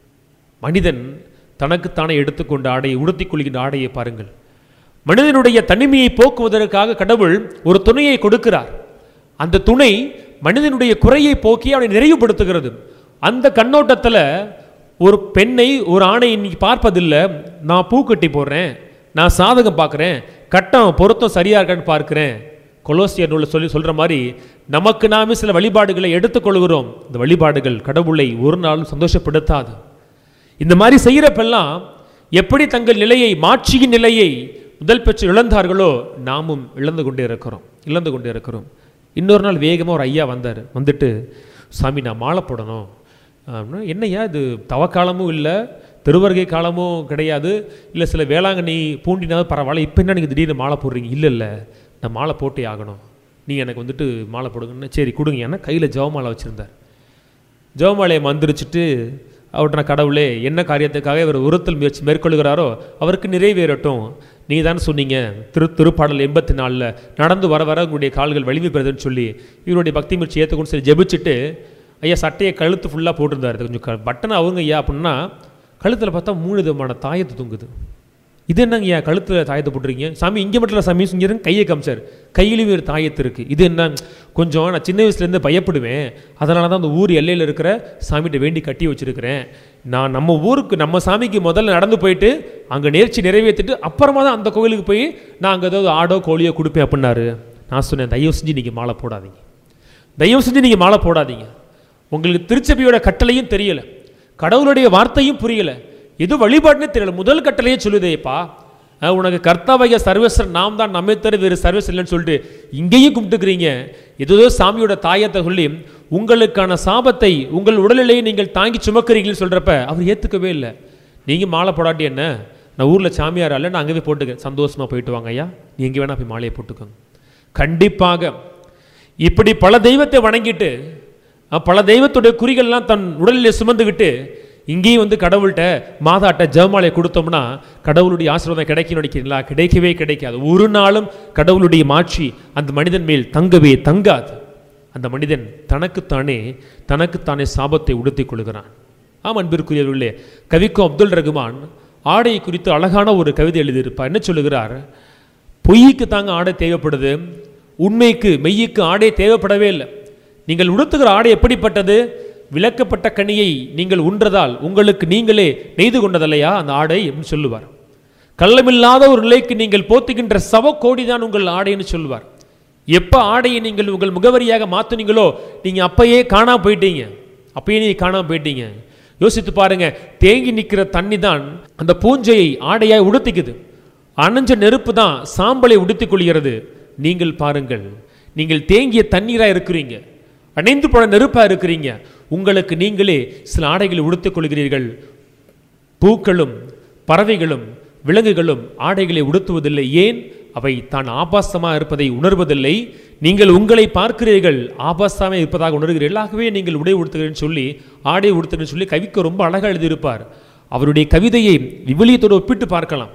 மனிதன் தனக்குத்தானே எடுத்துக்கொண்ட ஆடையை உடுத்திக் கொள்கின்ற ஆடையை பாருங்கள் மனிதனுடைய தனிமையை போக்குவதற்காக கடவுள் ஒரு துணையை கொடுக்கிறார் அந்த துணை மனிதனுடைய குறையை போக்கி அவனை நிறைவுபடுத்துகிறது அந்த கண்ணோட்டத்தில் ஒரு பெண்ணை ஒரு ஆணை இன்னைக்கு பார்ப்பதில்லை நான் பூ கட்டி போடுறேன் நான் சாதகம் பார்க்குறேன் கட்டம் பொருத்தம் சரியா இருக்கான்னு பார்க்கிறேன் கொலோசியர் நூலில் சொல்லி சொல்ற மாதிரி நமக்கு நாமே சில வழிபாடுகளை எடுத்துக்கொள்கிறோம் இந்த வழிபாடுகள் கடவுளை ஒரு நாளும் சந்தோஷப்படுத்தாது இந்த மாதிரி செய்கிறப்பெல்லாம் எப்படி தங்கள் நிலையை மாட்சியின் நிலையை முதல் பெற்று இழந்தார்களோ நாமும் இழந்து கொண்டே இருக்கிறோம் இழந்து கொண்டே இருக்கிறோம் இன்னொரு நாள் வேகமாக ஒரு ஐயா வந்தார் வந்துட்டு சாமி நான் மாலை போடணும் அப்படின்னா, என்னய்யா இது தவக்காலமும் இல்லை திருவருகை காலமும் கிடையாது இல்லை சில வேளாங்கண்ணி பூண்டினாவது பரவாயில்ல இப்போ என்ன நீங்கள் திடீர்னு மாலை போடுறீங்க இல்லை இல்லை நான் மாலை போட்டே ஆகணும் நீங்கள் எனக்கு வந்துட்டு மாலை போடுங்கன்னு சரி கொடுங்க ஏன்னா கையில் ஜெவமாலை வச்சுருந்தார் ஜெவமாலையை மந்திரிச்சிட்டு அவர்கிட்ட நான் கடவுளே என்ன காரியத்துக்காக இவர் உறுத்தல் முயற்சி மேற்கொள்கிறாரோ அவருக்கு நிறைவேறட்டும் நீ தானே சொன்னீங்க திரு திருப்பாடல் எண்பத்தி நாலில் நடந்து வர வர உங்களுடைய கால்கள் வலிமை பெறுதுன்னு சொல்லி இவருடைய பக்தி முயற்சி ஏற்றுக்கொண்டு சரி ஜெபிச்சுட்டு ஐயா சட்டையை கழுத்து ஃபுல்லாக போட்டிருந்தாரு இது கொஞ்சம் க பட்டனை அவங்க ஐயா அப்படின்னா கழுத்தில் பார்த்தா மூணு விதமான தாயத்து தொங்குது இது என்னங்க ஐயா கழுத்தில் தாயத்தை போட்டிருக்கீங்க சாமி இங்கே மட்டும் இல்லை சாமி இங்கே இருங்க கையை காமிச்சார் கையிலையும் ஒரு தாயத்து இருக்குது இது என்ன கொஞ்சம் நான் சின்ன வயசுலேருந்து பயப்படுவேன் அதனால தான் அந்த ஊர் எல்லையில் இருக்கிற சாமிகிட்ட வேண்டி கட்டி வச்சிருக்கிறேன் நான் நம்ம ஊருக்கு நம்ம சாமிக்கு முதல்ல நடந்து போயிட்டு அங்கே நேர்ச்சி நிறைவேற்றிட்டு அப்புறமா தான் அந்த கோயிலுக்கு போய் நான் அங்கே ஏதாவது ஆடோ கோழியோ கொடுப்பேன் அப்படின்னாரு நான் சொன்னேன் தயவு செஞ்சு நீங்கள் மாலை போடாதீங்க தயவு செஞ்சு நீங்கள் மாலை போடாதீங்க உங்களுக்கு திருச்சபையோட கட்டளையும் தெரியல கடவுளுடைய வார்த்தையும் புரியல எது வழிபாடுன்னு தெரியல முதல் கட்டளையே சொல்லுதேப்பா அஹ் உனக்கு கர்த்தாவைய சர்வஸ்வரன் நாம் தான் நம்மை தவிர வேறு சர்வஸ் இல்லைன்னு சொல்லிட்டு இங்கேயும் கும்பிட்டுக்கிறீங்க ஏதோ சாமியோட தாயத்தை சொல்லி உங்களுக்கான சாபத்தை உங்கள் உடலிலேயே நீங்கள் தாங்கி சுமக்கிறீங்கன்னு சொல்கிறப்ப அவர் ஏற்றுக்கவே இல்லை நீங்கள் மாலை போடாட்டி என்ன நான் ஊரில் சாமியார் அல்ல நான் அங்கே போய் போட்டுக்கிறேன் சந்தோஷமாக போயிட்டு வாங்க ஐயா நீ எங்கே வேணால் போய் மாலையை போட்டுக்கோங்க கண்டிப்பாக இப்படி பல தெய்வத்தை வணங்கிட்டு அஹ், பல தெய்வத்துடைய குறிகள்லாம் தன் உடலிலே சுமந்துக்கிட்டு இங்கேயும் வந்து கடவுள்கிட்ட மாதாட்ட ஜெபமாலை கொடுத்தோம்னா கடவுளுடைய ஆசீர்வாதம் கிடைக்கும் நினைக்கிறீங்களா கிடைக்கவே கிடைக்காது ஒரு நாளும் கடவுளுடைய மாட்சி அந்த மனிதன் மேல் தங்கவே தங்காது அந்த மனிதன் தனக்குத்தானே தனக்குத்தானே சாபத்தை உடுத்திக் கொள்கிறான் ஆம் அன்பிற்குரியவர்களே கவிக்கோ அப்துல் ரகுமான் ஆடை குறித்து அழகான ஒரு கவிதை எழுதியிருப்பார் என்ன சொல்லுகிறார் பொய்க்கு தாங்க ஆடை தேவைப்படுது உண்மைக்கு மெய்யுக்கு ஆடை தேவைப்படவே இல்லை நீங்கள் உடுத்துகிற ஆடை எப்படிப்பட்டது விளக்கப்பட்ட கனியை நீங்கள் உன்றதால் உங்களுக்கு நீங்களே நெய்து கொண்டதில்லையா அந்த ஆடை அப்படின்னு சொல்லுவார் கள்ளமில்லாத ஒரு நிலைக்கு நீங்கள் போத்துகின்ற சவக்கோடி தான் உங்கள் ஆடைன்னு சொல்லுவார் எப்போ ஆடையை நீங்கள் உங்கள் முகவரியாக மாத்துனீங்களோ நீங்க அப்பயே காணாம போயிட்டீங்க அப்பயே நீங்க காணாம போயிட்டீங்க யோசித்து பாருங்க தேங்கி நிற்கிற தண்ணி தான் அந்த பூஞ்சையை ஆடையாய் உடுத்திக்குது அணைஞ்ச நெருப்பு தான் சாம்பலை உடுத்திக் கொள்கிறது நீங்கள் பாருங்கள் நீங்கள் தேங்கிய தண்ணீரா இருக்கிறீங்க அணைந்து போன நெருப்பா இருக்கிறீங்க உங்களுக்கு நீங்களே சில ஆடைகளை உடுத்திக் கொள்கிறீர்கள் பூக்களும் பறவைகளும் விலங்குகளும் ஆடைகளை உடுத்துவதில்லை ஏன் அவை தான் ஆபாசமா இருப்பதை உணர்வதில்லை நீங்கள் உங்களை பார்க்கிறீர்கள் ஆபாசமாக இருப்பதாக உணர்கிறீர்கள் ஆகவே நீங்கள் உடை உடுத்துகிறேன்னு சொல்லி ஆடை உடுத்துகிறேன்னு சொல்லி கவிக்கு ரொம்ப அழகாக எழுதியிருப்பார் அவருடைய கவிதையை விவிலியத்தோடு ஒப்பிட்டு பார்க்கலாம்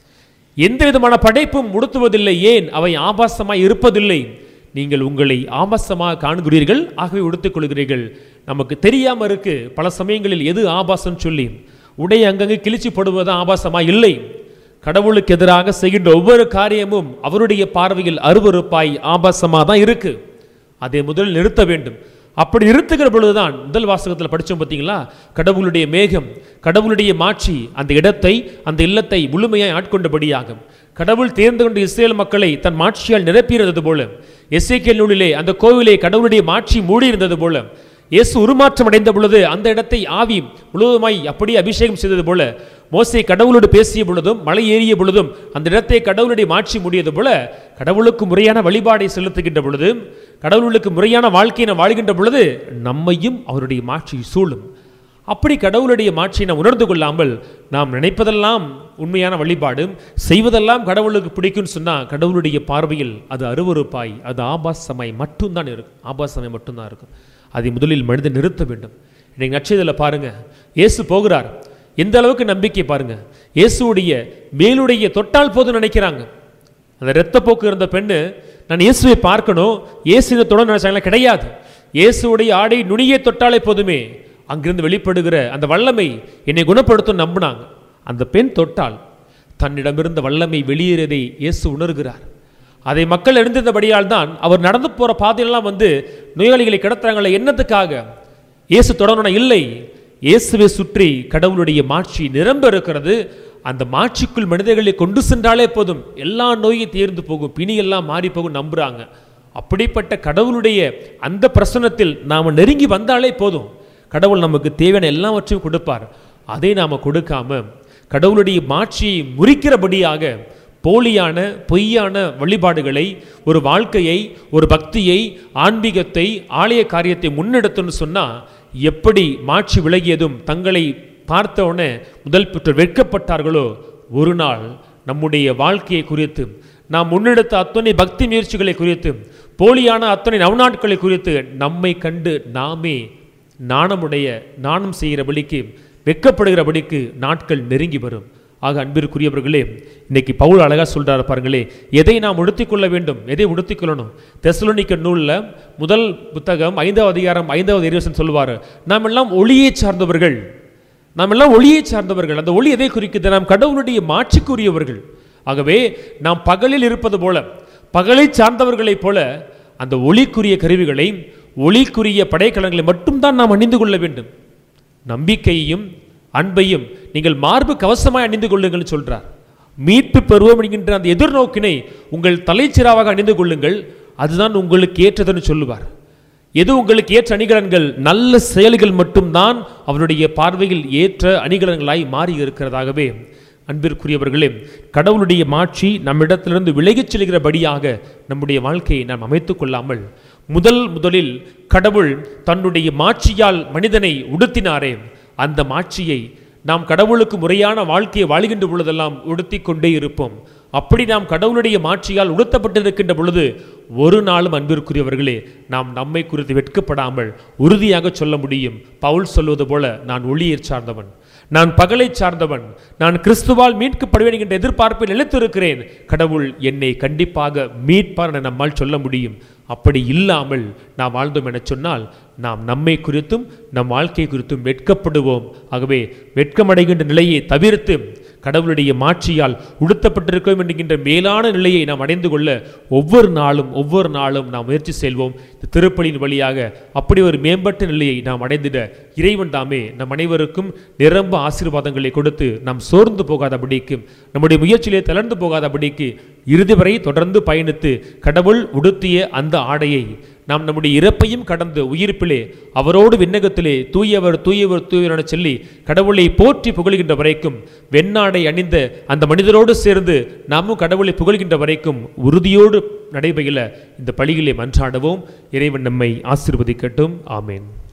எந்த விதமான படைப்பும் உடுத்துவதில்லை ஏன் அவை ஆபாசமாய் இருப்பதில்லை நீங்கள் உங்களை ஆபாசமாக காண்கிறீர்கள் ஆகவே உடுத்திக் கொள்கிறீர்கள் நமக்கு தெரியாம இருக்கு பல சமயங்களில் எது ஆபாசம் சொல்லி உடை அங்கங்கே கிழிச்சு போடுவது ஆபாசமா இல்லை கடவுளுக்கு எதிராக செய்கின்ற ஒவ்வொரு காரியமும் அவருடைய பார்வையில் அருவருப்பாய் ஆபாசமாக தான் இருக்கு அதை முதலில் நிறுத்த வேண்டும் அப்படி நிறுத்துகிற பொழுதுதான் முதல் வாசகத்தில் படித்தோம் பார்த்தீங்களா கடவுளுடைய மேகம் கடவுளுடைய மாட்சி அந்த இடத்தை அந்த இல்லத்தை முழுமையாய் ஆட்கொண்டபடியாகும் கடவுள் தேர்ந்து கொண்ட இஸ்ரேல் மக்களை தன் மாட்சியால் நிரப்பியிருந்தது போல எஸ்ஏகேல் நூலிலே அந்த கோவிலை கடவுளுடைய மாட்சி மூடியிருந்தது போல இயேசு உருமாற்றம் அடைந்த பொழுது அந்த இடத்தை ஆவி முழுவதுமாய் அப்படியே அபிஷேகம் செய்தது போல மோசே கடவுளோடு பேசிய பொழுதும் மலை ஏறிய பொழுதும் அந்த இடத்தை கடவுளுடைய மாட்சி முடியது போல கடவுளுக்கு முறையான வழிபாடை செலுத்துகின்ற பொழுது கடவுளுக்கு முறையான வாழ்க்கையை வாழ்கின்ற பொழுது நம்மையும் அவருடைய மாட்சி சூழும் அப்படி கடவுளுடைய மாட்சியை நாம் உணர்ந்து கொள்ளாமல் நாம் நினைப்பதெல்லாம் உண்மையான வழிபாடு செய்வதெல்லாம் கடவுளுக்கு பிடிக்கும்னு சொன்னால் கடவுளுடைய பார்வையில் அது அருவருப்பாய் அது ஆபாசமாய் மட்டும்தான் இருக்கும் ஆபாசமாய் மட்டும்தான் இருக்கும் அதை முதலில் மனிதன் நிறுத்த வேண்டும் இன்னைக்கு நட்சத்திரத்தில் பாருங்க இயேசு போகிறார் எந்த அளவுக்கு நம்பிக்கை பாருங்க இயேசுடைய மேலுடைய தொட்டால் போதும் நினைக்கிறாங்க அந்த இரத்தப்போக்கு இருந்த பெண்ணு நான் இயேசுவை பார்க்கணும் இயேசுவை தொட நினைச்சாங்களா கிடையாது இயேசுடைய ஆடை நுனியை தொட்டாலே போதுமே அங்கிருந்து வெளிப்படுகிற அந்த வல்லமை என்னை குணப்படுத்தும் நம்பினாங்க அந்த பெண் தொட்டால் தன்னிடமிருந்த வல்லமை வெளியேறதை இயேசு உணர்கிறார் அதை மக்கள் எழுந்திருந்தபடியால் தான் அவர் நடந்து போற பாதையெல்லாம் வந்து நோயாளிகளை கிடத்துறாங்களே என்னத்துக்காக இயேசு தொடரணும் இல்லை இயேசுவை சுற்றி கடவுளுடைய மாட்சி நிரம்ப இருக்கிறது அந்த மாட்சிக்குள் மனிதர்களை கொண்டு சென்றாலே போதும் எல்லா நோயும் தீர்ந்து போகும் பிணியெல்லாம் மாறி போகும் நம்புறாங்க அப்படிப்பட்ட கடவுளுடைய அந்த பிரசனத்தில் நாம் நெருங்கி வந்தாலே போதும் கடவுள் நமக்கு தேவையான எல்லாவற்றையும் கொடுப்பார் அதை நாம் கொடுக்காம கடவுளுடைய மாட்சியை முறிக்கிறபடியாக போலியான பொய்யான வழிபாடுகளை ஒரு வாழ்க்கையை ஒரு பக்தியை ஆன்மீகத்தை ஆலய காரியத்தை முன்னெடுத்துன்னு சொன்னால் எப்படி மாட்சி விலகியதும் தங்களை பார்த்தவுடனே முதல் பெற்றோர் வெட்கப்பட்டார்களோ ஒரு நாள் நம்முடைய வாழ்க்கையை குறித்து நாம் முன்னெடுத்த அத்தனை பக்தி முயற்சிகளை குறித்து போலியான அத்தனை நவநாட்களை குறித்து நம்மை கண்டு நாமே நாணமுடைய நாணம் செய்கிறபடிக்கு வெட்கப்படுகிறபடிக்கு நாட்கள் நெருங்கி வரும் ஆக அன்பிற்குரியவர்களே இன்னைக்கு பவுல் அழகா சொல்றாரு பாருங்களே எதை நாம் உடுத்திக்கொள்ள வேண்டும் எதை உடுத்திக்கொள்ளணும் தெசலோனிக்க நூலில் முதல் புத்தகம் ஐந்தாவது அதிகாரம் ஐந்தாவது இறைவசன் சொல்லுவார் நாம் எல்லாம் ஒளியை சார்ந்தவர்கள் நாம் எல்லாம் ஒளியை சார்ந்தவர்கள் அந்த ஒளி எதை குறிக்குது நாம் கடவுளுடைய மாட்சிக்குரியவர்கள் ஆகவே நாம் பகலில் இருப்பது போல பகலை சார்ந்தவர்களைப் போல அந்த ஒளிக்குரிய கருவிகளை ஒளிக்குரிய படைக்கலங்களை மட்டும்தான் நாம் அணிந்து கொள்ள வேண்டும் நம்பிக்கையையும் அன்பையும் நீங்கள் மார்பு கவசமாய் அணிந்து கொள்ளுங்கள் சொல்றார் மீட்பு பெறுவோம் என்கின்ற அந்த எதிர்நோக்கினை உங்கள் தலைச்சிராவாக அணிந்து கொள்ளுங்கள் அதுதான் உங்களுக்கு ஏற்றதுன்னு சொல்லுவார் எது உங்களுக்கு ஏற்ற அணிகலன்கள் நல்ல செயல்கள் மட்டும்தான் அவருடைய பார்வையில் ஏற்ற அணிகலன்களாய் மாறி இருக்கிறதாகவே அன்பிற்குரியவர்களே கடவுளுடைய மாட்சி நம்மிடத்திலிருந்து விலகிச் செல்கிறபடியாக நம்முடைய வாழ்க்கையை நாம் அமைத்துக் கொள்ளாமல் முதல் முதலில் கடவுள் தன்னுடைய மாட்சியால் மனிதனை உடுத்தினாரே அந்த மாட்சியை நாம் கடவுளுக்கு முறையான வாழ்க்கையை வாழ்கின்ற பொழுதெல்லாம் உடுத்திக் கொண்டே இருப்போம் அப்படி நாம் கடவுளுடைய மாட்சியால் உடுத்தப்பட்டிருக்கின்ற பொழுது ஒரு நாளும் அன்பிற்குரியவர்களே நாம் நம்மை குறித்து வெட்கப்படாமல் உறுதியாக சொல்ல முடியும் பவுல் சொல்வது போல நான் ஒளியைச் சார்ந்தவன் நான் பகலை சார்ந்தவன் நான் கிறிஸ்துவால் மீட்கப்படுவேன் என்கின்ற எதிர்பார்ப்பில் நிலைத்திருக்கிறேன் கடவுள் என்னை கண்டிப்பாக மீட்பார் என நம்மால் சொல்ல முடியும் அப்படி இல்லாமல் நாம் வாழ்ந்தோம் என சொன்னால் நாம் நம்மை குறித்தும் நம் வாழ்க்கை குறித்தும் வெட்கப்படுவோம் ஆகவே வெட்கமடைகின்ற நிலையை தவிர்த்து கடவுளுடைய மாட்சியால் உடுத்தப்பட்டிருக்கிறோம் என்கின்ற மேலான நிலையை நாம் அடைந்து கொள்ள ஒவ்வொரு நாளும் ஒவ்வொரு நாளும் நாம் முயற்சி செல்வோம் இந்த திருப்பலியின் வழியாக அப்படி ஒரு மேம்பட்ட நிலையை நாம் அடைந்திட இறைவன் தாமே நம் அனைவருக்கும் நிரம்ப ஆசீர்வாதங்களை கொடுத்து நாம் சோர்ந்து போகாதபடிக்கு நம்முடைய முயற்சியிலே தளர்ந்து போகாதபடிக்கு இறுதி வரை தொடர்ந்து பயணித்து கடவுள் உடுத்திய அந்த ஆடையை நாம் நம்முடைய இறப்பையும் கடந்து உயிர்ப்பிலே அவரோடு விண்ணகத்திலே தூயவர் தூயவர் தூயவர் என சொல்லி கடவுளை போற்றி புகழ்கின்ற வரைக்கும் வெண்ணாடை அணிந்த அந்த மனிதரோடு சேர்ந்து நாமும் கடவுளை புகழ்கின்ற வரைக்கும் உறுதியோடு நடைபெறல இந்த பழியிலே மன்றாடுவோம் இறைவன் நம்மை ஆசீர்வதிக்கட்டும் ஆமேன்